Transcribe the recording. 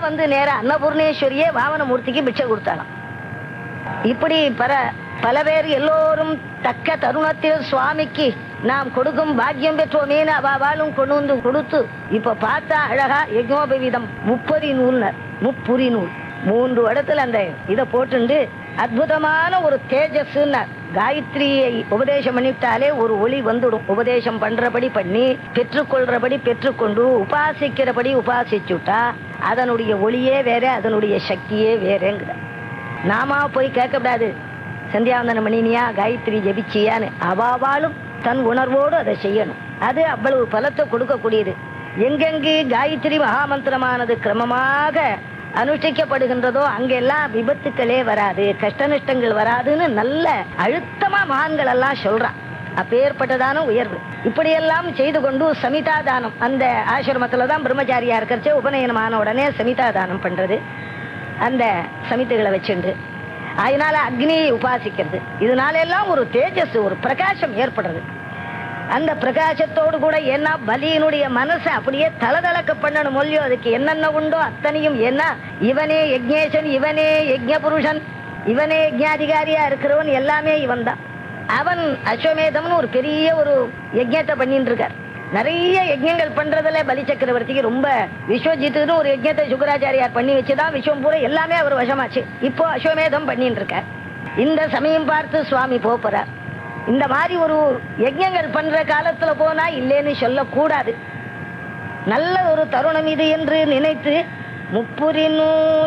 வந்து நேர அன்னபூர்ணேஸ்வரியே வாமனமூர்த்திக்கு பிச்சை கொடுத்தாளாம் இப்படி பல பல பேர் எல்லோரும் தக்க தருணத்தில் சுவாமிக்கு நாம் கொடுக்கும் பாக்கியம் பெற்றோமேனு அவாவாலும் கொண்டு வந்து கொடுத்து இப்ப பார்த்தா அழகா யஜ்னோபவீதம் முப்பரி நூல்னர் முப்புரி நூல் மூன்று இடத்துல அந்த இதை போட்டுண்டு அற்புதமான ஒரு தேஜஸ்னார் காயத்ரியை உபதேசம் பண்ணிட்டாலே ஒரு ஒளி வந்துடும் உபதேசம் பண்றபடி பண்ணி பெற்றுக்கொள்றபடி பெற்றுக்கொண்டு உபாசிக்கிறபடி உபாசிச்சுட்டா அதனுடைய ஒளியே வேற அதனுடைய சக்தியே வேறேங்கிற நாமா போய் கேட்கக்கூடாது சந்தியாவந்தனம் பண்ணினியா காயத்ரி ஜெபிச்சியான்னு அவாவாலும் தன் உணர்வோடு அதை செய்யணும் அது அவ்வளவு பலத்தை கொடுக்கக்கூடியது எங்கெங்கு காயத்ரி மகாமந்திரமானது கிரமமாக அனுஷ்டிக்கப்படுகின்றதோ அங்கெல்லாம் விபத்துக்களே வராது கஷ்ட நஷ்டங்கள் வராதுன்னு நல்ல அழுத்தமா மகான்கள் எல்லாம் சொல்றான் அப்பேற்பட்டதான உயர்வு இப்படியெல்லாம் செய்து கொண்டு சமிதா தானம் அந்த ஆசிரமத்துல தான் பிரம்மச்சாரியா இருக்கிறச்சே உபநயனமான உடனே சமிதா தானம் பண்றது அந்த சமித்துகளை வச்சுண்டு அதனால அக்னியை உபாசிக்கிறது இதனால எல்லாம் ஒரு தேஜஸ் ஒரு பிரகாசம் ஏற்படுறது அந்த பிரகாசத்தோடு கூட என்ன பலியினுடைய மனசை அப்படியே தளதளக்க பண்ணணும் மொழியோ அதுக்கு என்னென்ன உண்டோ அத்தனையும் என்ன இவனே யஜ்ஞேசன் இவனே யஜ்ஞ புருஷன் இவனே யஜ்ஞாதிகாரியா இருக்கிறவன் எல்லாமே இவன் தான் அவன் அஸ்வமேதம்னு ஒரு பெரிய ஒரு யஜ்ஞத்தை பண்ணிட்டு இருக்கார் நிறைய யஜ்ஞங்கள் பண்றதுல பலி சக்கரவர்த்திக்கு ரொம்ப விஸ்வஜித்துன்னு ஒரு யஜ்ஞத்தை சுக்கராச்சாரியார் பண்ணி வச்சுதான் விஸ்வம் பூரா எல்லாமே அவர் வசமாச்சு இப்போ அஸ்வமேதம் பண்ணிட்டு இருக்கார் இந்த சமயம் பார்த்து சுவாமி போறார் இந்த மாதிரி ஒரு யஜ்ஞங்கள் பண்ற காலத்துல போனா இல்லைன்னு சொல்லக்கூடாது நல்ல ஒரு தருணம் இது என்று நினைத்து முப்புரினூ